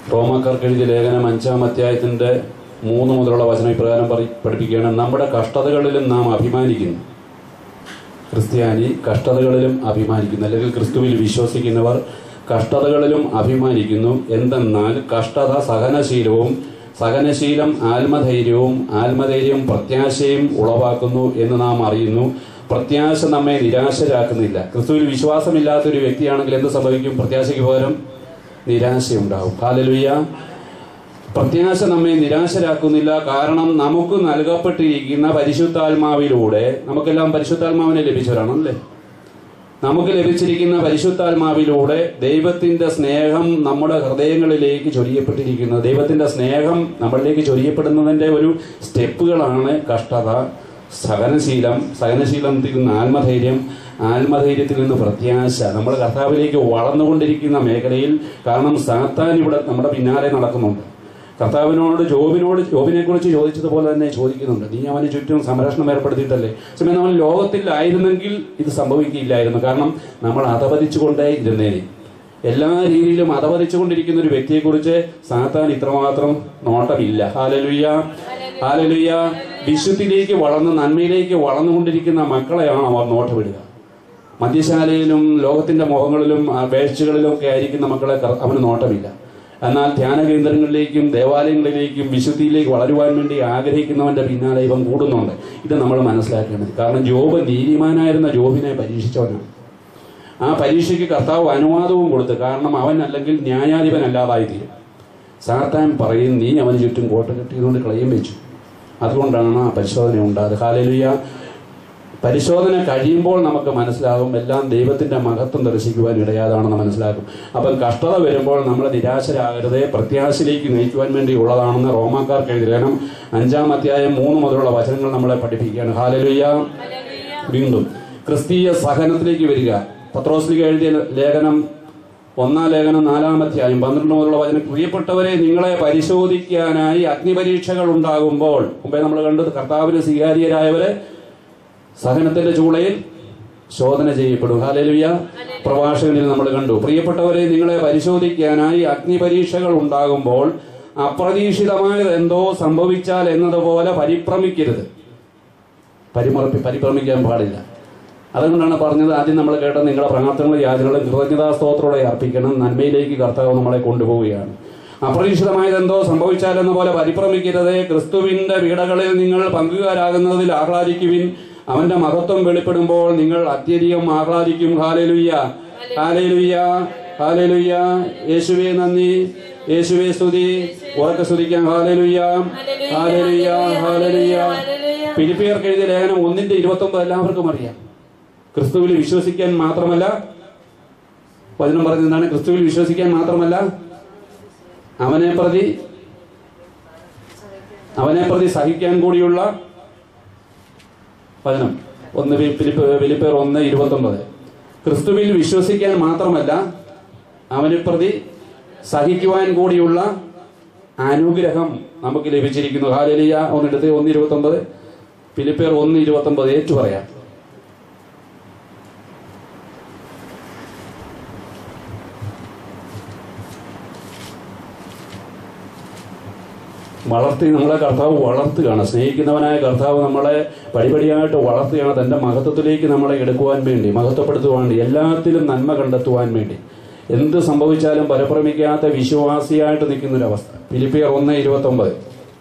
റോമാക്കാർക്ക് എഴുതിയ ലേഖനം അഞ്ചാം അധ്യായത്തിന്റെ മൂന്ന് മുതലുള്ള വചന ഇപ്രകാരം പറ- പഠിപ്പിക്കുകയാണ് നമ്മുടെ കഷ്ടതകളിലും നാം അഭിമാനിക്കുന്നു ക്രിസ്ത്യാനി കഷ്ടതകളിലും അഭിമാനിക്കുന്നു അല്ലെങ്കിൽ ക്രിസ്തുവിൽ വിശ്വസിക്കുന്നവർ കഷ്ടതകളിലും അഭിമാനിക്കുന്നു എന്തെന്നാൽ കഷ്ടത സഹനശീലവും സഹനശീലം ആത്മധൈര്യവും ആത്മധൈര്യം പ്രത്യാശയും ഉളവാക്കുന്നു എന്ന് നാം അറിയുന്നു പ്രത്യാശ നമ്മെ നിരാശരാക്കുന്നില്ല ക്രിസ്തുവിൽ വിശ്വാസമില്ലാത്ത ഒരു വ്യക്തിയാണെങ്കിൽ എന്ത് സംഭവിക്കും പ്രത്യാശയ്ക്ക് പകരം നിരാശയുണ്ടാവും ഹാലലുയ്യ പ്രത്യാശ നമ്മെ നിരാശരാക്കുന്നില്ല കാരണം നമുക്ക് നൽകപ്പെട്ടിരിക്കുന്ന പരിശുദ്ധാത്മാവിലൂടെ നമുക്കെല്ലാം പരിശുദ്ധാത്മാവിനെ ലഭിച്ചവരാണല്ലേ നമുക്ക് ലഭിച്ചിരിക്കുന്ന പരിശുദ്ധാത്മാവിലൂടെ ദൈവത്തിന്റെ സ്നേഹം നമ്മുടെ ഹൃദയങ്ങളിലേക്ക് ചൊരിയപ്പെട്ടിരിക്കുന്നത് ദൈവത്തിന്റെ സ്നേഹം നമ്മളിലേക്ക് ചൊരിയപ്പെടുന്നതിന്റെ ഒരു സ്റ്റെപ്പുകളാണ് കഷ്ടത സഹനശീലം സഹനശീലത്തിൽ നിന്ന് ആത്മധൈര്യം ആത്മധൈര്യത്തിൽ നിന്ന് പ്രത്യാശ നമ്മൾ കർത്താവിലേക്ക് വളർന്നുകൊണ്ടിരിക്കുന്ന മേഖലയിൽ കാരണം സാത്താൻ ഇവിടെ നമ്മുടെ പിന്നാലെ നടക്കുന്നുണ്ട് കർത്താവിനോട് ജോബിനോട് ജോബിനെ കുറിച്ച് ചോദിച്ചതുപോലെ തന്നെ ചോദിക്കുന്നുണ്ട് നീ അവന് ചുറ്റും സംരക്ഷണം ഏർപ്പെടുത്തിയിട്ടല്ലേ സമയം നമ്മൾ ലോകത്തിലായിരുന്നെങ്കിൽ ഇത് സംഭവിക്കില്ലായിരുന്നു കാരണം നമ്മൾ അധപതിച്ചുകൊണ്ടേ ഇരുന്നേനെ എല്ലാ രീതിയിലും അധപതിച്ചുകൊണ്ടിരിക്കുന്ന ഒരു വ്യക്തിയെക്കുറിച്ച് സാത്താൻ ഇത്രമാത്രം നോട്ടമില്ല ഹാലലുയ്യ ഹാലലുയ്യ വിശുദ്ധിയിലേക്ക് വളർന്ന് നന്മയിലേക്ക് വളർന്നുകൊണ്ടിരിക്കുന്ന മക്കളെയാണ് അവർ നോട്ടമിടുക മദ്യശാലയിലും ലോകത്തിന്റെ മുഖങ്ങളിലും ആ, വേഴ്ചകളിലും ഒക്കെ ആയിരിക്കുന്ന മക്കളെ കർ- അവന് നോട്ടമില്ല എന്നാൽ ധ്യാന കേന്ദ്രങ്ങളിലേക്കും ദേവാലയങ്ങളിലേക്കും വിശുദ്ധിയിലേക്ക് വളരുവാൻ വേണ്ടി ആഗ്രഹിക്കുന്നവന്റെ പിന്നാലെ ഇവൻ കൂടുന്നുണ്ട് ഇത് നമ്മൾ മനസ്സിലാക്കേണ്ടത് കാരണം ജോബ് നീതിമാനായിരുന്ന ജോബിനെ പരീക്ഷിച്ചവനാണ് ആ പരീക്ഷയ്ക്ക് കർത്താവ് അനുവാദവും കൊടുത്തു കാരണം അവൻ അല്ലെങ്കിൽ ന്യായാധിപനല്ലാതായി തീരും സാത്താൻ പറയും നീ അവന് ചുറ്റും കോട്ട കെട്ടിയതുകൊണ്ട് കളയും വെച്ചു അതുകൊണ്ടാണ് ആ പരിശോധന ഉണ്ടായത് ഹാലലുയ പരിശോധന കഴിയുമ്പോൾ നമുക്ക് മനസ്സിലാകും എല്ലാം ദൈവത്തിന്റെ മഹത്വം ദർശിക്കുവാൻ ഇടയാതാണെന്ന് മനസ്സിലാക്കും അപ്പം കഷ്ടത വരുമ്പോൾ നമ്മൾ നിരാശരാകരുതേ പ്രത്യാശയിലേക്ക് നയിക്കുവാൻ വേണ്ടി ഉള്ളതാണെന്ന് റോമാക്കാർക്ക് എഴുതണം അഞ്ചാം അധ്യായം മൂന്ന് മുതലുള്ള വചനങ്ങൾ നമ്മളെ പഠിപ്പിക്കുകയാണ് ഹാലലുയ്യ വീണ്ടും ക്രിസ്തീയ സഹനത്തിലേക്ക് വരിക പത്രോസ്ലിക എഴുതിയ ലേഖനം ഒന്നാം ലേഖനം നാലാമധ്യായം പന്ത്രണ്ട് മുതലുള്ള വചനം പ്രിയപ്പെട്ടവരെ നിങ്ങളെ പരിശോധിക്കാനായി അഗ്നിപരീക്ഷകൾ ഉണ്ടാകുമ്പോൾ മുമ്പേ നമ്മൾ കണ്ടത് കർത്താവിന് സ്വീകാര്യരായവരെ സഹനത്തിന്റെ ചൂളയിൽ ശോധന ചെയ്യപ്പെടും ഹാലേലുയ പ്രഭാഷകനിൽ നമ്മൾ കണ്ടു പ്രിയപ്പെട്ടവരെ നിങ്ങളെ പരിശോധിക്കാനായി അഗ്നിപരീക്ഷകൾ ഉണ്ടാകുമ്പോൾ അപ്രതീക്ഷിതമായത് എന്തോ സംഭവിച്ചാൽ എന്നതുപോലെ പരിഭ്രമിക്കരുത് പരിമറപ്പി പരിഭ്രമിക്കാൻ പാടില്ല അതുകൊണ്ടാണ് പറഞ്ഞത് ആദ്യം നമ്മൾ കേട്ട നിങ്ങളുടെ പ്രാർത്ഥനകളും യാചനകളും കൃതജ്ഞതാ സ്തോത്രത്തോടെ അർപ്പിക്കണം നന്മയിലേക്ക് കർത്താവ് നമ്മളെ കൊണ്ടുപോവുകയാണ് അപ്രതീക്ഷിതമായത് എന്തോ സംഭവിച്ചാലെന്ന പോലെ പരിഭ്രമിക്കരുത് ക്രിസ്തുവിന്റെ വീടകളിൽ നിങ്ങൾ പങ്കുകാരാകുന്നതിൽ ആഹ്ലാദിക്കുവിൻ അവന്റെ മഹത്വം വെളിപ്പെടുമ്പോൾ നിങ്ങൾ അത്യധികം ആഹ്ലാദിക്കും ഹാലേലുയ്യ ഹാലേലുയ്യ ഹാലേലുയ്യ യേശുവേ നന്ദി യേശുവേ സ്തുതി ഉറക്കെ സ്തുതിക്കാം ഹാലേലുയ്യ ഹാലേലുയ്യ ഹാലേലുയ്യ ഫിലിപ്പിയർക്ക് എഴുതിയ ലേഖനം ഒന്നിന്റെ ഇരുപത്തി ഒമ്പത് എല്ലാവർക്കും അറിയാം ക്രിസ്തുവിൽ വിശ്വസിക്കാൻ മാത്രമല്ല വചനം പറഞ്ഞതാണ് ക്രിസ്തുവിൽ വിശ്വസിക്കാൻ മാത്രമല്ല അവനെ പ്രതി അവനെ പ്രതി സഹിക്കാൻ കൂടിയുള്ള വചനം ഒന്ന് ഫി- ഫിലിപ്പ് ഫിലിപ്പർ ഒന്ന് ഇരുപത്തി ഒമ്പത് ക്രിസ്തുവിൽ വിശ്വസിക്കാൻ മാത്രമല്ല അവനെ പ്രതി സഹിക്കുവാൻ കൂടിയുള്ള അനുഗ്രഹം നമുക്ക് ലഭിച്ചിരിക്കുന്നു ഹാലലിയ ഒന്നെടുത്ത് ഒന്ന് ഇരുപത്തി ഒമ്പത് ഫിലിപ്പേർ ഒന്ന് ഇരുപത്തി ഒമ്പത് ഏറ്റു പറയാം വളർത്തി നമ്മളെ കർത്താവ് വളർത്തുകയാണ് സ്നേഹിക്കുന്നവനായ കർത്താവ് നമ്മളെ പടിപടിയായിട്ട് വളർത്തുകയാണ് തന്റെ മഹത്വത്തിലേക്ക് നമ്മളെ എടുക്കുവാൻ വേണ്ടി മഹത്വപ്പെടുത്തുവാൻ വേണ്ടി എല്ലാത്തിലും നന്മ കണ്ടെത്തുവാൻ വേണ്ടി എന്ത് സംഭവിച്ചാലും പരപ്രമിക്കാത്ത വിശ്വാസിയായിട്ട് നിൽക്കുന്ന ഒരു അവസ്ഥ ഫിലിപ്പിയർ ഒന്ന് ഇരുപത്തി ഒമ്പത്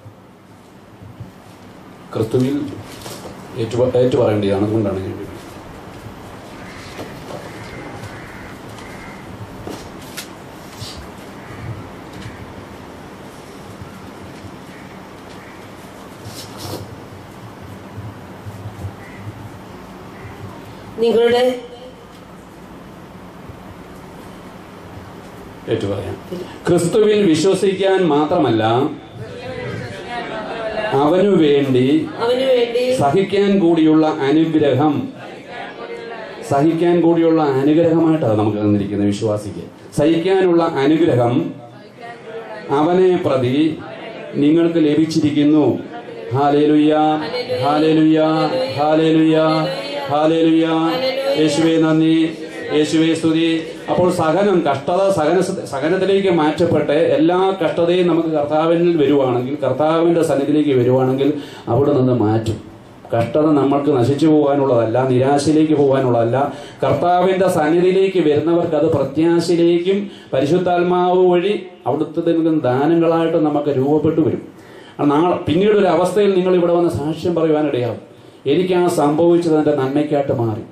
ക്രിസ്തുവിൽ ഏറ്റു ഏറ്റു പറയേണ്ടതാണ് അതുകൊണ്ടാണ് ഞാൻ നിങ്ങളുടെ ഏറ്റു പറയാം ക്രിസ്തുവിൽ വിശ്വസിക്കാൻ മാത്രമല്ല അവനു വേണ്ടി അവനു വേണ്ടി സഹിക്കാൻ കൂടിയുള്ള അനുഗ്രഹം സഹിക്കാൻ കൂടിയുള്ള അനുഗ്രഹമായിട്ടാണ് നമുക്ക് തന്നിരിക്കുന്നത് വിശ്വാസിക്ക് സഹിക്കാനുള്ള അനുഗ്രഹം അവനെ പ്രതി നിങ്ങൾക്ക് ലഭിച്ചിരിക്കുന്നു ഹാലേലുയ്യ ഹാലേലുയ്യ ഹാലേലുയ്യ ഹാലേലുയ്യ യേശുവേ നന്ദി യേശുവെ സ്തുതി അപ്പോൾ സഹനം കഷ്ടത സഹന സഹനത്തിലേക്ക് മാറ്റപ്പെട്ട് എല്ലാ കഷ്ടതയും നമുക്ക് കർത്താവിൽ വരുവാണെങ്കിൽ കർത്താവിന്റെ സന്നിധിയിലേക്ക് വരുവാണെങ്കിൽ അവിടെ നിന്ന് മാറ്റും കഷ്ടത നമ്മൾക്ക് നശിച്ചു പോകാനുള്ളതല്ല നിരാശയിലേക്ക് പോകാനുള്ളതല്ല കർത്താവിന്റെ സന്നിധിയിലേക്ക് വരുന്നവർക്ക് അത് പ്രത്യാശയിലേക്കും പരിശുദ്ധാത്മാവ് വഴി അവിടുത്തെ നൽകുന്ന ദാനങ്ങളായിട്ട് നമുക്ക് രൂപപ്പെട്ടു വരും ആ നാളെ പിന്നീട് ഒരു അവസ്ഥയിൽ നിങ്ങൾ ഇവിടെ വന്ന് സാക്ഷ്യം പറയുവാനിടയാവും എനിക്ക് ആ സംഭവിച്ചത് എന്റെ നന്മയ്ക്കായിട്ട് മാറി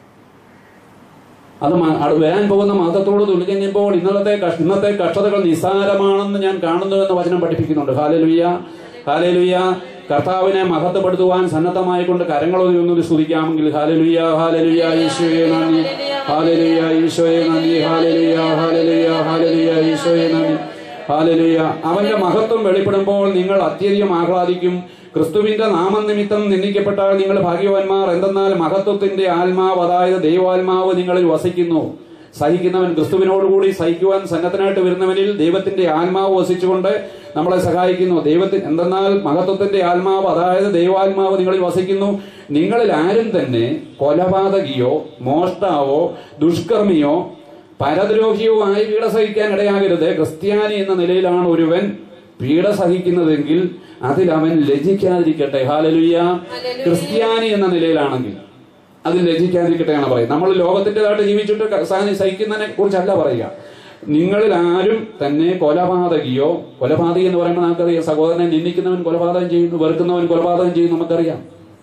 അത് മ- അത് വരാൻ പോകുന്ന മതത്തോട് തുല്യഞ്ഞപ്പോൾ ഇന്നലത്തെ കഷ്- ഇന്നത്തെ കഷ്ടതകൾ നിസ്സാരമാണെന്ന് ഞാൻ കാണുന്നു എന്ന് വചനം പഠിപ്പിക്കുന്നുണ്ട് ഹാലലുയ്യ ഹാലലുയ്യ കർത്താവിനെ മഹത്വപ്പെടുത്തുവാൻ സന്നദ്ധമായി കൊണ്ട് കരങ്ങളൊന്നും ഒന്നും സ്തുതിക്കാമെങ്കിൽ ഹാലലുയ്യ ഹാലലുയ്യ ഈശോയെ നന്ദി ഹാലലുയ്യ ഈശോയെ നന്ദി ഹാലലുയ്യ ഹാലലുയ്യ ഹാലലുയ്യ ഈശോയെ നന്ദി ഹാലലുയ്യ അവന്റെ മഹത്വം വെളിപ്പെടുമ്പോൾ നിങ്ങൾ അത്യധികം ആഹ്ലാദിക്കും ക്രിസ്തുവിന്റെ നാമനിമിത്തം നിന്ദിക്കപ്പെട്ടാൽ നിങ്ങൾ ഭാഗ്യവാന്മാർ എന്തെന്നാൽ മഹത്വത്തിന്റെ ആത്മാവ് അതായത് ദൈവാത്മാവ് നിങ്ങളിൽ വസിക്കുന്നു സഹിക്കുന്നവൻ ക്രിസ്തുവിനോടുകൂടി സഹിക്കുവാൻ സന്നദ്ധനായിട്ട് വരുന്നവനിൽ ദൈവത്തിന്റെ ആത്മാവ് വസിച്ചുകൊണ്ട് നമ്മളെ സഹായിക്കുന്നു ദൈവത്തിന് എന്തെന്നാൽ മഹത്വത്തിന്റെ ആത്മാവ് അതായത് ദൈവാത്മാവ് നിങ്ങളിൽ വസിക്കുന്നു നിങ്ങളിൽ ആരും തന്നെ കൊലപാതകിയോ മോഷ്ടാവോ ദുഷ്കർമ്മിയോ പരദ്രോഹിയോ ആയി പീഡ സഹിക്കാൻ ഇടയാകരുത് ക്രിസ്ത്യാനി എന്ന നിലയിലാണ് ഒരുവൻ പീഡ സഹിക്കുന്നതെങ്കിൽ അതിൽ അവൻ ലജിക്കാതിരിക്കട്ടെ ഹാലലുയ്യ ക്രിസ്ത്യാനി എന്ന നിലയിലാണെങ്കിൽ അതിൽ ലജിക്കാതിരിക്കട്ടെ ആണ് പറയുന്നത് നമ്മൾ ലോകത്തിൻ്റെതായിട്ട് ജീവിച്ചിട്ട് ക- സഹന സഹിക്കുന്നതിനെ കുറിച്ചല്ല പറയുക നിങ്ങളിൽ ആരും തന്നെ കൊലപാതകിയോ കൊലപാതകി എന്ന് പറയുമ്പോൾ നമുക്കറിയാം സഹോദരനെ നിന്ദിക്കുന്നവൻ കൊലപാതകം ചെയ്യുന്നു വെറുക്കുന്നവൻ കൊലപാതകം ചെയ്യുന്നു നമുക്കറിയാം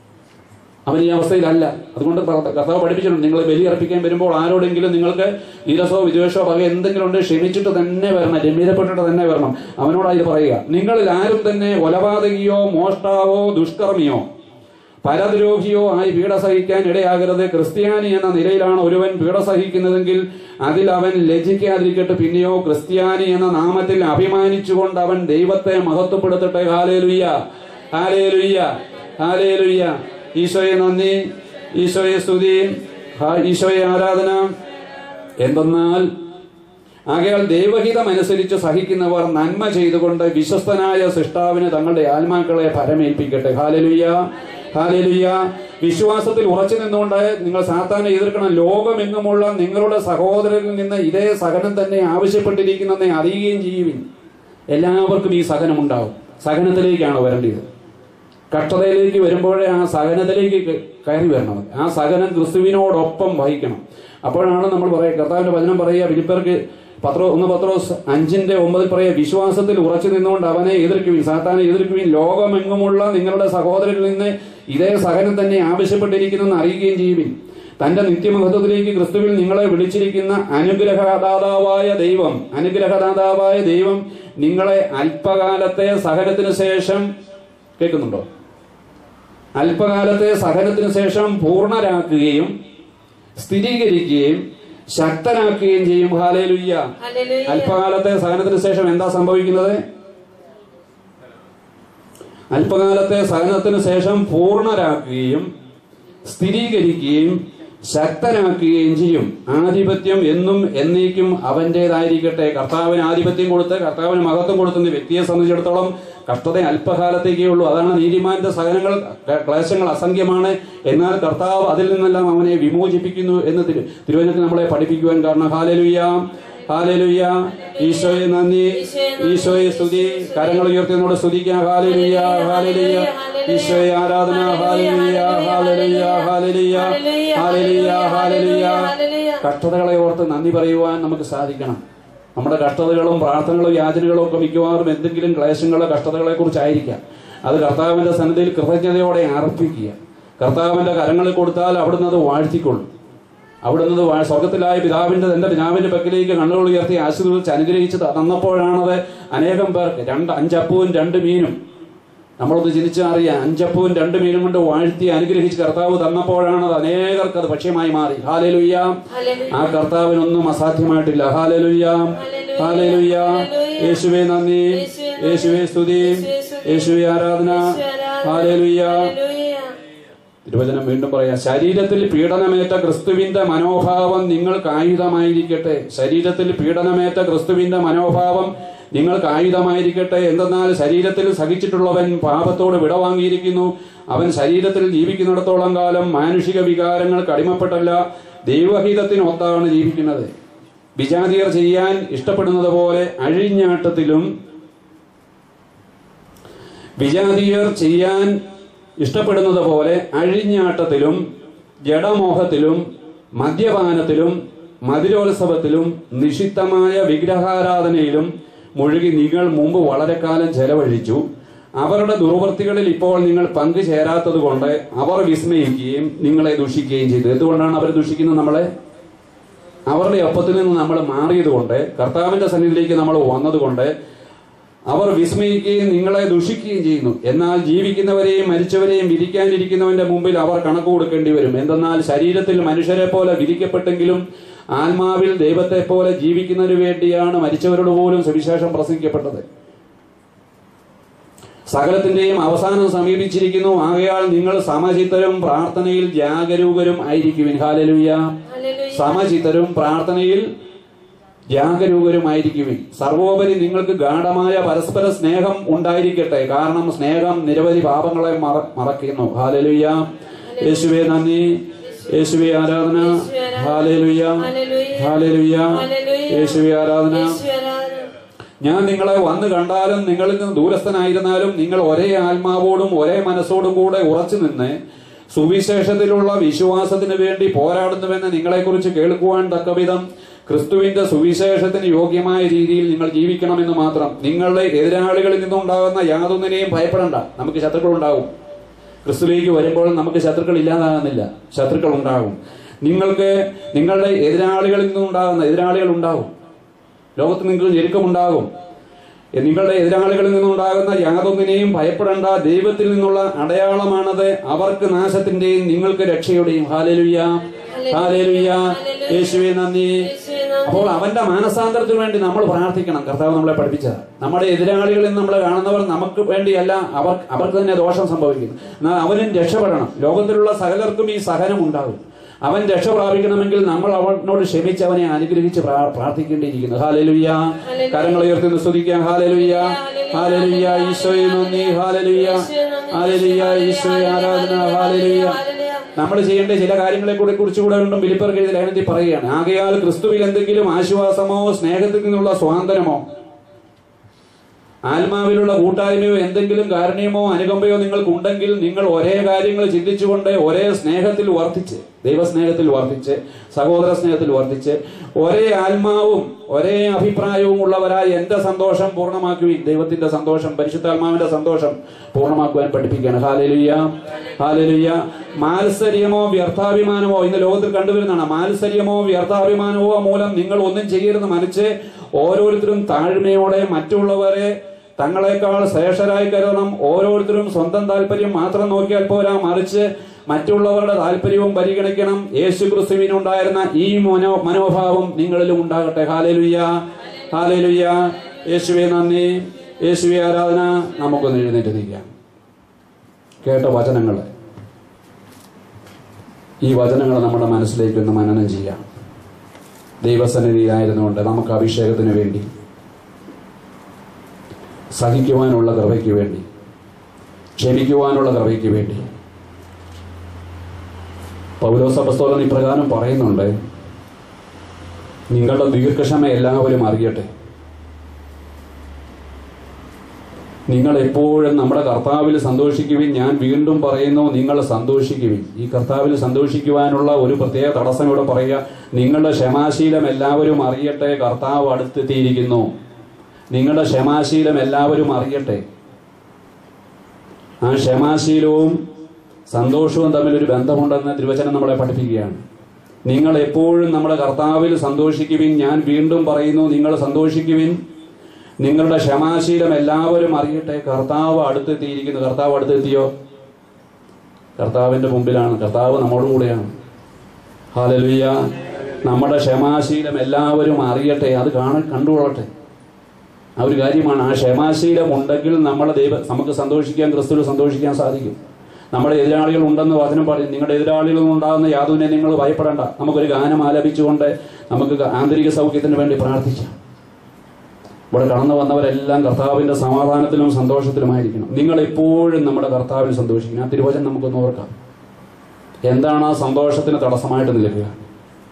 അവൻ ഈ അവസ്ഥയിലല്ല അതുകൊണ്ട് കർത്ത- കർത്താവ് പഠിപ്പിച്ചിട്ടുണ്ട് നിങ്ങൾ ബലിയർപ്പിക്കാൻ വരുമ്പോൾ ആരോടെങ്കിലും നിങ്ങൾക്ക് നീരസോ വിദ്വേഷമോ പക എന്തെങ്കിലും ഉണ്ട് ക്ഷമിച്ചിട്ട് തന്നെ വരണം രമ്യതപ്പെട്ടിട്ട് തന്നെ വരണം അവനോടാ ഇത് പറയുക നിങ്ങളിൽ ആരും തന്നെ കൊലപാതകിയോ മോഷ്ടാവോ ദുഷ്കർമ്മിയോ പരദ്രോഹിയോ ആയി പീഡ സഹിക്കാൻ ഇടയാകരുത് ക്രിസ്ത്യാനി എന്ന നിലയിലാണ് ഒരുവൻ പീഡ സഹിക്കുന്നതെങ്കിൽ അതിൽ അവൻ ലജ്ജിക്കാതിരിക്കട്ടെ പിന്നെയോ ക്രിസ്ത്യാനി എന്ന നാമത്തിൽ അഭിമാനിച്ചുകൊണ്ട് അവൻ ദൈവത്തെ മഹത്വപ്പെടുത്തട്ടെ ഹാലേലുയ്യ ഹാലേലുയ്യ ഹാലേലുയ്യ ഈശോയെ നന്ദി ഈശോയെ സ്തുതി ഹാ- ഈശോയെ ആരാധന എന്തെന്നാൽ ആകയാൽ ദൈവഹിതമനുസരിച്ച് സഹിക്കുന്നവർ നന്മ ചെയ്തുകൊണ്ട് വിശ്വസ്തനായ സൃഷ്ടാവിന് തങ്ങളുടെ ആത്മാക്കളെ ഫലമേൽപ്പിക്കട്ടെ ഹാലലുയ്യ ഹാലലുയ്യ വിശ്വാസത്തിൽ ഉറച്ചു നിന്നുകൊണ്ട് നിങ്ങൾ സാത്താനെ എതിർക്കണം ലോകമെങ്ങുമുള്ള നിങ്ങളുടെ സഹോദരനിൽ നിന്ന് ഇതേ സഹനം തന്നെ ആവശ്യപ്പെട്ടിരിക്കുന്നെന്ന് അറിയുകയും ചെയ്യുവിൻ എല്ലാവർക്കും ഈ സഹനം ഉണ്ടാവും സഹനത്തിലേക്കാണ് വരേണ്ടത് കഷ്ടതയിലേക്ക് വരുമ്പോഴേ ആ സഹനത്തിലേക്ക് ക- കയറി വരണം ആ സഹനം ക്രിസ്തുവിനോടൊപ്പം വഹിക്കണം അപ്പോഴാണ് നമ്മൾ പറയുക കർത്താവിന്റെ വചനം പറയുക ഫിലിപ്പർക്ക് പത്രോ ഒന്ന് പത്രോസ് അഞ്ചിന്റെ ഒമ്പതിൽ പറയുക വിശ്വാസത്തിൽ ഉറച്ചു നിന്നുകൊണ്ട് അവനെ എതിർക്കുവിൻ സാത്താനെ എതിർക്കുവിൻ ലോകമെങ്ങുമുള്ള നിങ്ങളുടെ സഹോദരരിൽ നിന്ന് ഇതേ സഹനം തന്നെ ആവശ്യപ്പെട്ടിരിക്കുന്നെന്ന് അറിയുകയും ചെയ്യുവിൻ തന്റെ നിത്യമഹത്വത്തിലേക്ക് ക്രിസ്തുവിൽ നിങ്ങളെ വിളിച്ചിരിക്കുന്ന അനുഗ്രഹദാതാവായ ദൈവം അനുഗ്രഹദാതാവായ ദൈവം നിങ്ങളെ അല്പകാലത്തെ സഹനത്തിന് ശേഷം കേൾക്കുന്നുണ്ടോ അല്പകാലത്തെ സഹനത്തിന് ശേഷം പൂർണ്ണരാക്കുകയും സ്ഥിരീകരിക്കുകയും ശക്തനാക്കുകയും ചെയ്യും ഹാലേലുയ്യ ഹല്ലേലൂയ. അല്പകാലത്തെ സഹനത്തിന് ശേഷം എന്താ സംഭവിക്കുന്നത് അല്പകാലത്തെ സഹനത്തിന് ശേഷം പൂർണ്ണരാക്കുകയും സ്ഥിരീകരിക്കുകയും ശക്തനാക്കുകയും ചെയ്യും ആധിപത്യം എന്നും എന്നേക്കും അവന്റേതായിരിക്കട്ടെ കർത്താവിന് ആധിപത്യം കൊടുത്ത് കർത്താവിന് മഹത്വം കൊടുത്തുന്ന വ്യക്തിയെ സംബന്ധിച്ചിടത്തോളം കഷ്ടത അല്പകാലത്തേക്കേ ഉള്ളൂ അതാണ് നീതിമാന്റെ സഹനങ്ങൾ ക- ക്ലേശങ്ങൾ അസംഖ്യമാണ് എന്നാൽ കർത്താവ് അതിൽ നിന്നെല്ലാം അവനെ വിമോചിപ്പിക്കുന്നു എന്ന് തിരു- തിരുവചനത്തിൽ നമ്മളെ പഠിപ്പിക്കുവാൻ കാരണം ഹാലലുയ്യ ഹാലലുയ്യ ഈശോയെ നന്ദി ഈശോയെ സ്തുതി കരങ്ങൾ ഉയർത്തി നമ്മോട് സ്തുതിക്കാം ഹാലലുയ്യ ഹാലലുയ്യ ഈശോയെ ആരാധന ഹാലലുയ്യ ഹാലലുയ്യ ഹാലലുയ്യ ഹാലലുയ്യ ഹാലലുയ്യ കഷ്ടതകളെ ഓർത്ത് നന്ദി പറയുവാൻ നമുക്ക് സാധിക്കണം നമ്മുടെ കഷ്ടതകളും പ്രാർത്ഥനകളും യാചനകളും ഒക്കെ മിക്കവാറും എന്തെങ്കിലും ക്ലേശങ്ങളോ കഷ്ടതകളെ കുറിച്ചായിരിക്കാം അത് കർത്താവിന്റെ സന്നിധിയിൽ കൃതജ്ഞതയോടെ അർപ്പിക്കുക കർത്താവിന്റെ കരങ്ങളിൽ കൊടുത്താൽ അവിടുന്ന് അത് വാഴ്ത്തിക്കൊള്ളും അവിടുന്ന് വാ- സ്വർഗത്തിലായ പിതാവിന്റെ തന്റെ പിതാവിന്റെ പക്കലേക്ക് കണ്ണുകൾ ഉയർത്തി ആശീർവദിച്ച് അനുഗ്രഹിച്ച് തന്നപ്പോഴാണത് അനേകം പേർക്ക് രണ്ട് അഞ്ചപ്പവും രണ്ട് മീനും നമ്മളൊന്ന് ചിന്തിച്ചറിയാം അഞ്ചപ്പവും രണ്ട് മീനും കൊണ്ട് വാഴ്ത്തി അനുഗ്രഹിച്ച് കർത്താവ് തന്നപ്പോഴാണ് അത് അനേകർക്ക് അത് ഭക്ഷ്യമായി മാറി ഹാലേലുയ്യ ഹല്ലേലൂയ. ആ കർത്താവിനൊന്നും അസാധ്യമായിട്ടില്ല ഹാലേലുയ്യ ഹാലേലുയ്യ യേശുവേ നന്ദി യേശുവേ സ്തുതി യേശുവേ ആരാധന ഹാലേലുയ്യ ഹല്ലേലൂയ. തിരുവചനം വീണ്ടും പറയാം ശരീരത്തിൽ പീഡനമേറ്റ ക്രിസ്തുവിന്റെ മനോഭാവം നിങ്ങൾക്ക് ആയുധമായിരിക്കട്ടെ ശരീരത്തിൽ പീഡനമേറ്റ ക്രിസ്തുവിന്റെ മനോഭാവം നിങ്ങൾക്ക് ആയുധമായിരിക്കട്ടെ എന്തെന്നാൽ ശരീരത്തിൽ സഹിച്ചിട്ടുള്ളവൻ പാപത്തോട് വിടവാങ്ങിയിരിക്കുന്നു അവൻ ശരീരത്തിൽ ജീവിക്കുന്നിടത്തോളം കാലം മാനുഷിക വികാരങ്ങൾക്ക് അടിമപ്പെട്ടല്ല ദൈവഹിതത്തിനൊത്താണ് ജീവിക്കുന്നത് വിജാതിയർ ചെയ്യാൻ ഇഷ്ടപ്പെടുന്നത് പോലെ അഴിഞ്ഞാട്ടത്തിലും വിജാതിയർ ചെയ്യാൻ ഇഷ്ടപ്പെടുന്നത് പോലെ അഴിഞ്ഞാട്ടത്തിലും ജഡമോഹത്തിലും മദ്യപാനത്തിലും മതിരോത്സവത്തിലും നിഷിദ്ധമായ വിഗ്രഹാരാധനയിലും മുഴുകി നിങ്ങൾ മുമ്പ് വളരെ കാലം ചെലവഴിച്ചു അവരുടെ ദുർവൃത്തികളിൽ ഇപ്പോൾ നിങ്ങൾ പങ്കുചേരാത്തത് കൊണ്ട് അവർ വിസ്മയിക്കുകയും നിങ്ങളെ ദുഷിക്കുകയും ചെയ്തു എന്തുകൊണ്ടാണ് അവർ ദുഷിക്കുന്നത് നമ്മളെ അവരുടെ ഒപ്പത്തിൽ നിന്ന് നമ്മൾ മാറിയതുകൊണ്ട് കർത്താവിന്റെ സന്നിധിയിലേക്ക് നമ്മൾ വന്നതുകൊണ്ട് അവർ വിസ്മയിക്കുകയും നിങ്ങളെ ദുഷിക്കുകയും ചെയ്യുന്നു എന്നാൽ ജീവിക്കുന്നവരെയും മരിച്ചവരെയും വിധിക്കാനിരിക്കുന്നവന്റെ മുമ്പിൽ അവർ കണക്ക് കൊടുക്കേണ്ടി വരും എന്തെന്നാൽ ശരീരത്തിൽ മനുഷ്യരെ പോലെ വിധിക്കപ്പെട്ടെങ്കിലും ആത്മാവിൽ ദൈവത്തെ പോലെ ജീവിക്കുന്നതിനു വേണ്ടിയാണ് മരിച്ചവരോട് പോലും സുവിശേഷം പ്രസംഗിക്കപ്പെട്ടത് സകലത്തിന്റെയും അവസാനം സമീപിച്ചിരിക്കുന്നു ആകയാൽ നിങ്ങൾ സമചിത്തരും പ്രാർത്ഥനയിൽ ജാഗരൂകരും ആയിരിക്കുവിൻ ഹാലലുയ്യ ഹല്ലേലൂയ. സമചിത്തരും പ്രാർത്ഥനയിൽ ജാഗരൂകരുമായിരിക്കുവിൻ സർവോപരി നിങ്ങൾക്ക് ഗാഠമായ പരസ്പര സ്നേഹം ഉണ്ടായിരിക്കട്ടെ കാരണം സ്നേഹം നിരവധി പാപങ്ങളെ മറ- മറക്കുന്നു ഹാലലുയ്യ യേശുവെ നന്ദി യേശുവെ ആരാധന ഹാലലുയ്യ ഹാലലുയ്യ യേശുവെ ആരാധന യേശുവേ ആരാധന. ഞാൻ നിങ്ങളെ വന്ന് കണ്ടാലും നിങ്ങളിൽ നിന്ന് ദൂരസ്ഥനായിരുന്നാലും നിങ്ങൾ ഒരേ ആത്മാവോടും ഒരേ മനസ്സോടും കൂടെ ഉറച്ചു നിന്ന് സുവിശേഷത്തിലുള്ള വിശ്വാസത്തിന് വേണ്ടി പോരാടുന്നുവെന്ന് നിങ്ങളെക്കുറിച്ച് കേൾക്കുവാൻ തക്കവിധം ക്രിസ്തുവിന്റെ സുവിശേഷത്തിന് യോഗ്യമായ രീതിയിൽ നിങ്ങൾ ജീവിക്കണമെന്ന് മാത്രം നിങ്ങളുടെ എതിരാളികളിൽ നിന്നുണ്ടാകുന്ന യാതൊന്നിനെയും ഭയപ്പെടണ്ട നമുക്ക് ശത്രുക്കൾ ഉണ്ടാകും ക്രിസ്തുവിലേക്ക് വരുമ്പോൾ നമുക്ക് ശത്രുക്കൾ ഇല്ലാതാകുന്നില്ല ശത്രുക്കൾ ഉണ്ടാകും നിങ്ങൾക്ക് നിങ്ങളുടെ എതിരാളികളിൽ നിന്നുണ്ടാകുന്ന എതിരാളികൾ ഉണ്ടാകും ലോകത്ത് നിങ്ങൾക്ക് ഞെരുക്കമുണ്ടാകും എ- നിങ്ങളുടെ എതിരാളികളിൽ നിന്നുണ്ടാകുന്ന യാതൊന്നിനെയും ഭയപ്പെടേണ്ട ദൈവത്തിൽ നിന്നുള്ള അടയാളമാണത് അവർക്ക് നാശത്തിന്റെയും നിങ്ങൾക്ക് രക്ഷയുടെയും ഹാലലുയ്യ ഹാലലുയ്യ യേശുവെ നന്ദി യേശുവേ നന്ദി. അപ്പോൾ അവന്റെ മാനസാന്തരത്തിന് വേണ്ടി നമ്മൾ പ്രാർത്ഥിക്കണം കർത്താവ് നമ്മളെ പഠിപ്പിച്ചത് നമ്മുടെ എതിരാളികളിൽ നമ്മൾ കാണുന്നവർ നമുക്ക് വേണ്ടിയല്ല അവർ അവർക്ക് തന്നെ ദോഷം സംഭവിക്കുന്നു എന്നാൽ അവനും രക്ഷപ്പെടണം ലോകത്തിലുള്ള സകലർക്കും ഈ സഹനം ഉണ്ടാകും അവൻ രക്ഷ പ്രാപിക്കണമെങ്കിൽ നമ്മൾ അവനോട് ക്ഷമിച്ച് അവനെ അനുഗ്രഹിച്ച് പ്രാ- പ്രാർത്ഥിക്കേണ്ടിയിരിക്കുന്നു ഹാലലുയ്യ കരങ്ങൾ ഉയർത്തി സ്തുതിക്കാം ഹാലലുയ്യ ഹാലലുയ്യ ഈശോയെ നന്ദി ഹാലലുയ്യ ഹാലലുയ്യ ഈശോയെ ആരാധന ഹാലലുയ്യ നമ്മൾ ചെയ്യേണ്ട ചില കാര്യങ്ങളെ കൂടെ കുറിച്ചുകൂടെ വീണ്ടും വിലിപ്പർക്ക് എഴുതി ലേഖനത്തിൽ പറയുകയാണ് ആകയാൽ ക്രിസ്തുവിൽ എന്തെങ്കിലും ആശ്വാസമോ സ്നേഹത്തിൽ നിന്നുള്ള സ്വാതന്ത്ര്യമോ ആത്മാവിലുള്ള കൂട്ടായ്മയോ എന്തെങ്കിലും കാരണയമോ അനുകമ്പയോ നിങ്ങൾക്കുണ്ടെങ്കിൽ നിങ്ങൾ ഒരേ കാര്യങ്ങൾ ചിന്തിച്ചുകൊണ്ട് ഒരേ സ്നേഹത്തിൽ വർദ്ധിച്ച് ദൈവസ്നേഹത്തിൽ വർദ്ധിച്ച് സഹോദര സ്നേഹത്തിൽ വർദ്ധിച്ച് ഒരേ ആത്മാവും ഒരേ അഭിപ്രായവും ഉള്ളവരായി എന്റെ സന്തോഷം പൂർണ്ണമാക്കുവിൻ ദൈവത്തിന്റെ സന്തോഷം പരിശുദ്ധാത്മാവിന്റെ സന്തോഷം പൂർണ്ണമാക്കുവാൻ പഠിപ്പിക്കുകയാണ് ഹാലലുയ്യ ഹാലലുയ്യ മാത്സര്യമോ വ്യർത്ഥാഭിമാനമോ ഇന്ന് ലോകത്തിൽ കണ്ടുവരുന്നതാണ് മാത്സര്യമോ വ്യർത്ഥാഭിമാനമോ മൂലം നിങ്ങൾ ഒന്നും ചെയ്യരുത് മറിച്ച് ഓരോരുത്തരും താഴ്മയോടെ മറ്റുള്ളവരെ തങ്ങളെക്കാൾ ശ്രേഷ്ഠരായി കരുതണം ഓരോരുത്തരും സ്വന്തം താല്പര്യം മാത്രം നോക്കിയാൽ പോരാ മറിച്ച് മറ്റുള്ളവരുടെ താല്പര്യവും പരിഗണിക്കണം യേശു ക്രിസ്തുവിനുണ്ടായിരുന്ന ഈ മനോ മനോഭാവം നിങ്ങളിലും ഉണ്ടാകട്ടെ ഹാലേലുയ്യ ഹാലേലുയ്യ യേശുവെ നന്ദി യേശുവെ ആരാധന നമുക്കൊന്ന് എഴുന്നേറ്റ് നിൽക്കാം കേട്ട വചനങ്ങൾ ഈ വചനങ്ങൾ നമ്മുടെ മനസ്സിലേക്ക് ഒന്ന് മനനം ചെയ്യാം ദൈവസന്നിധിയിലായിരുന്നുകൊണ്ട് നമുക്ക് അഭിഷേകത്തിന് വേണ്ടി സഹിക്കുവാനുള്ള കൃപയ്ക്ക് വേണ്ടി ക്ഷമിക്കുവാനുള്ള കൃപയ്ക്ക് വേണ്ടി പൗലോസപസ്തോലൻ ഇപ്രകാരം പറയുന്നുണ്ട് നിങ്ങളുടെ ദീർഘക്ഷമ എല്ലാവരും അറിയട്ടെ നിങ്ങൾ എപ്പോഴും നമ്മുടെ കർത്താവിൽ സന്തോഷിക്കുവിൻ ഞാൻ വീണ്ടും പറയുന്നു നിങ്ങൾ സന്തോഷിക്കുവിൻ ഈ കർത്താവിൽ സന്തോഷിക്കുവാനുള്ള ഒരു പ്രത്യേക തടസ്സം ഇവിടെ പറയുക നിങ്ങളുടെ ക്ഷമാശീലം എല്ലാവരും അറിയട്ടെ കർത്താവ് അടുത്തെത്തിയിരിക്കുന്നു നിങ്ങളുടെ ക്ഷമാശീലം എല്ലാവരും അറിയട്ടെ ആ ക്ഷമാശീലവും സന്തോഷവും തമ്മിൽ ഒരു ബന്ധമുണ്ടെന്ന് തിരുവചനം നമ്മളെ പഠിപ്പിക്കുകയാണ് നിങ്ങൾ എപ്പോഴും നമ്മുടെ കർത്താവിൽ സന്തോഷിക്കുവിൻ ഞാൻ വീണ്ടും പറയുന്നു നിങ്ങൾ സന്തോഷിക്കുവിൻ നിങ്ങളുടെ ക്ഷമാശീലം എല്ലാവരും അറിയട്ടെ കർത്താവ് അടുത്തെത്തിയിരിക്കുന്നു കർത്താവ് അടുത്തെത്തിയോ കർത്താവിന്റെ മുമ്പിലാണ് കർത്താവ് നമ്മോടും കൂടെയാണ് ഹാലലുയ്യ നമ്മുടെ ക്ഷമാശീലം എല്ലാവരും അറിയട്ടെ അത് കാണ കണ്ടുകൊള്ളട്ടെ ആ ഒരു കാര്യമാണ് ആ ക്ഷമാശീലം ഉണ്ടെങ്കിൽ നമ്മുടെ ദൈവ നമുക്ക് സന്തോഷിക്കാൻ ക്രിസ്തുവിൽ സന്തോഷിക്കാൻ സാധിക്കും നമ്മുടെ എതിരാളികൾ ഉണ്ടെന്ന് വചനം പറയും നിങ്ങളുടെ എതിരാളികളിൽ നിന്നുണ്ടാകുന്ന യാതൊന്നിനെ നിങ്ങൾ ഭയപ്പെടേണ്ട നമുക്കൊരു ഗാനം ആലപിച്ചുകൊണ്ട് നമുക്ക് ആന്തരിക സൗഖ്യത്തിന് വേണ്ടി പ്രാർത്ഥിക്കാം ഇവിടെ കടന്നു വന്നവരെല്ലാം കർത്താവിന്റെ സമാധാനത്തിലും സന്തോഷത്തിലുമായിരിക്കണം നിങ്ങൾ എപ്പോഴും നമ്മുടെ കർത്താവിൽ സന്തോഷിക്കണം ആ തിരുവചനം നമുക്കൊന്ന് ഓർക്കാം എന്താണ് ആ സന്തോഷത്തിന് തടസ്സമായിട്ട് നിൽക്കുക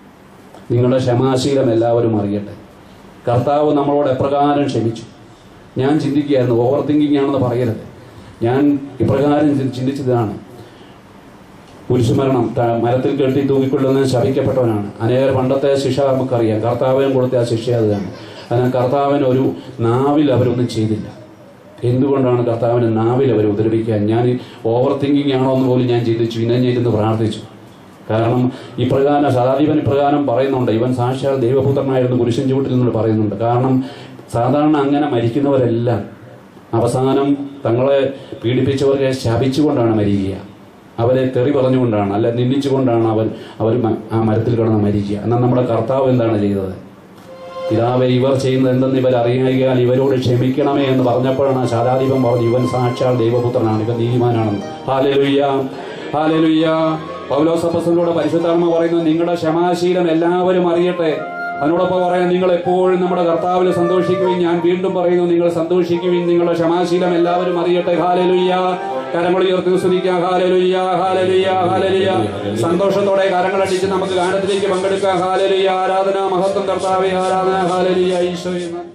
നിങ്ങളുടെ ക്ഷമാശീലം എല്ലാവരും അറിയട്ടെ കർത്താവ് നമ്മളോട് എപ്രകാരം ക്ഷമിച്ചു ഞാൻ ചിന്തിക്കുകയായിരുന്നു ഓവർ തിങ്കിങ് ആണെന്ന് പറയരുത് ഞാൻ ഇപ്രകാരം ചി- ചിന്തിച്ചതാണ് കുരിശുമരണം ത- മരത്തിൽ കെട്ടി തൂക്കിക്കൊള്ളുന്നതിന് ശപിക്കപ്പെട്ടവനാണ് അനേകർ പണ്ടത്തെ ശിക്ഷ നമുക്കറിയാം കർത്താവിനും കൊടുത്ത ആ ശിക്ഷ അതാണ് അതിനാൽ കർത്താവിന് ഒരു നാവിൽ അവരൊന്നും ചെയ്തില്ല എന്തുകൊണ്ടാണ് കർത്താവിന് നാവിൽ അവർ ഉപദ്രവിക്കാൻ ഞാൻ ഓവർ തിങ്കിങ് ആണോ എന്ന് പോലും ഞാൻ ചിന്തിച്ചു ഇന്നെ ഞാൻ ഇരുന്ന് പ്രാർത്ഥിച്ചു കാരണം ഇപ്രകാരം ശതാധിപൻ ഇപ്രകാരം പറയുന്നുണ്ട് ഇവൻ സാക്ഷാൽ ദൈവപുത്രനായിരുന്നു കുരിശൻ ചൂട്ടിൽ നിന്ന് പറയുന്നുണ്ട് കാരണം സാധാരണ അങ്ങനെ മരിക്കുന്നവരെല്ലാം അവസാനം തങ്ങളെ പീഡിപ്പിച്ചവരെ ശപിച്ചുകൊണ്ടാണ് മരിക്കുക അവരെ തെറി പറഞ്ഞുകൊണ്ടാണ് അല്ല നിന്ദിച്ചുകൊണ്ടാണ് അവൻ അവർ മ- ആ മരത്തിൽ കിടന്ന് മരിക്കുക എന്നാൽ നമ്മുടെ കർത്താവ് എന്താണ് ചെയ്തത് പിതാവെ ഇവർ ചെയ്യുന്നത് എന്തെന്ന് ഇവർ അറിയാൽ ഇവരോട് ക്ഷമിക്കണമേ എന്ന് പറഞ്ഞപ്പോഴാണ് ആ ശതാധിപൻ പറഞ്ഞു ഇവൻ സാക്ഷാൽ ദൈവപുത്രനാണ് ഇവൻ നീതിമാനാണെന്ന് ഹാലലുയ്യ ഹാലലുയ്യ പൗലോസപ്പസിലൂടെ പരിശുദ്ധാത്മ പറയുന്നു നിങ്ങളുടെ ക്ഷമാശീലം എല്ലാവരും അറിയട്ടെ അതിനോടൊപ്പം പറയാൻ നിങ്ങൾ എപ്പോഴും നമ്മുടെ കർത്താവിൽ സന്തോഷിക്കുകയും ഞാൻ വീണ്ടും പറയുന്നു നിങ്ങൾ സന്തോഷിക്കുകയും നിങ്ങളുടെ ക്ഷമാശീലം എല്ലാവരും അറിയട്ടെ ഹാലലുയ്യ കരങ്ങൾ ഉയർത്തി സ്തുതിക്കാം ഹാലലുയ്യ ഹാലലുയ്യ ഹാലലുയ്യ സന്തോഷത്തോടെ കരങ്ങളടിച്ച് നമുക്ക് ഗാനത്തിലേക്ക് പങ്കെടുക്കാം ഹാലലുയ്യ ആരാധന മഹത്വം കർത്താവെ ആരാധന ഹാലലുയ്യ ഈശോയെ നന്ദി.